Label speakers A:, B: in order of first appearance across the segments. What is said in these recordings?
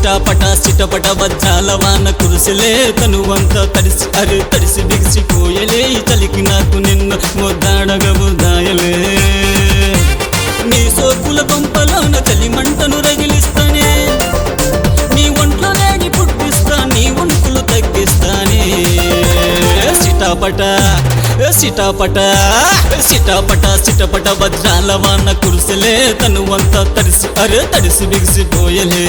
A: సిటాపట సిటపట వజ్రాల వాన కురుసలే తనువంతా తడిసి అరే తడిసి బిగిసిపోయలే ఈ చలికి నాకు నిన్ను ముద్దాడగ బుద్దాయలే నీ సోకుల గొంపలోన చలి మంటను రగిలిస్తానే నీ ఒంట్లో వేడి పుట్టిస్తా నీ ఒంకులు తగ్గిస్తానే సిటాపట సిటాపట సిటాపట సిటపట వజ్రాల వాన కురుసలే తనువంతా తడిసి అరే తడిసి బిగిసిపోయలే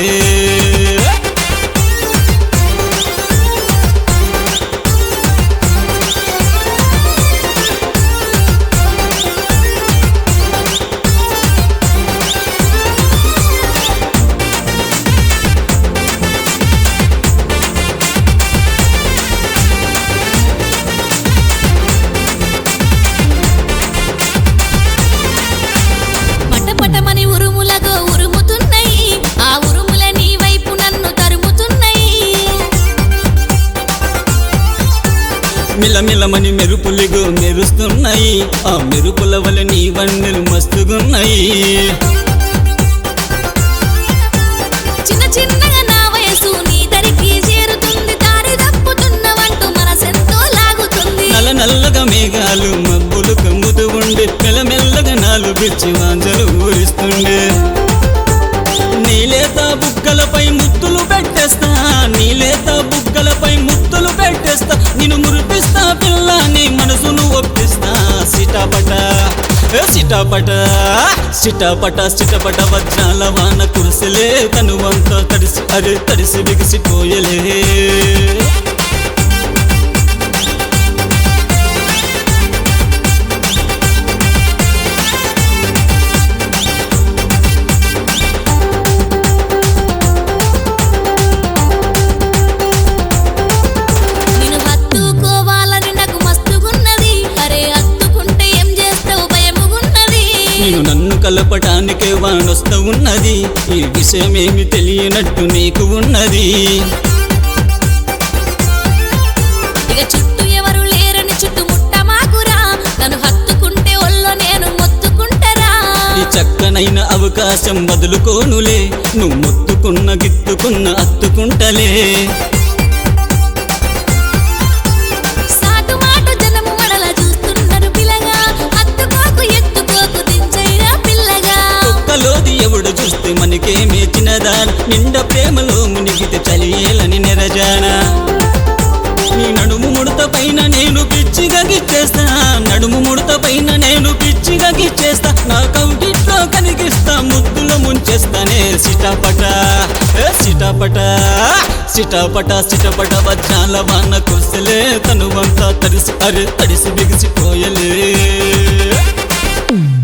B: పటపటమని ఉరుములతో ఉరుముతున్నాయి ఆ ఉరుముల నీ వైపు నన్ను తరుముతున్నాయి
A: మిలమిలమని మెరుపులిగు మెరుస్తున్నాయి ఆ మెరుపుల వల్ల నీ వన్నెలు మస్తుగున్నాయి
B: చిన్న చిన్నగా నా వయసు నీ దరికి చేరుతుంది దారి తప్పుతున్నవంటూ మనసెంతో లాగుతుంది
A: నల్ల నల్లగా మేఘాలు మబ్బులు కమ్ముతూ ఉండే మెల్లమెల్లగా నాలు పిచ్చి వాంజలు ఊరిస్తుండే నీలేత బుగ్గలపై ముత్తులు పెట్టేస్తా నీలేత బుగ్గలపై ముత్తులు పెట్టేస్తా నిన్ను మురిపిస్తా పిల్ల నీ మనసును ఒప్పిస్తా సిటాపట ఏ సిటాపట సిటాపట సిటపట వజ్రాల వాన కురిసెలే తనువంతా తడిసి అరే తడిసి బిగిసిపోయలే
B: నేను హత్తుకోవాలని నాకు మస్తుగున్నది అరే హత్తుకుంటే ఏం చేస్తావు భయముగున్నది
A: నేను నన్ను కలపటానికే వానొస్త ఉన్నది ఈ విషయమేమి తెలియనట్టు నీకు ఉన్నది
B: ఇక చుట్టూ ఎవరు లేరని చుట్టుముట్ట మాకురా నన్ను హత్తుకుంటే ఒళ్ళో నేను మొత్తుకుంటరా
A: ఈ చక్కనైన అవకాశం వదులుకోనులే నువ్వు మొత్తుకున్న గిత్తుకున్న అత్తుకుంటలే
B: సాటు మాటు జనము మడల చూస్తున్నారు పిల్లగా హత్తుకోకు ఎత్తుకోకు దించైరా పిల్లగా
A: ఒక్కలోది ఎవడు చూస్తే మనకే మేచినదా నిండ ప్రేమలో మునిగితే చలియేలని నెరజానా నీ నడుము ముడత పైన నేను పిచ్చిగా గిచ్చేస్తా నడుము ముడత పైన నేను పిచ్చిగా గిచ్చేస్తా నా కౌగిట్లో కనిగిస్తా ముద్దులో ముంచేస్తానే సిటాపట ఏ సిటాపట సిటాపట సిటపట వజ్రాల వాన కురిసెలే తనువంతా తడిసి అరే తడిసి బిగిసిపోయలే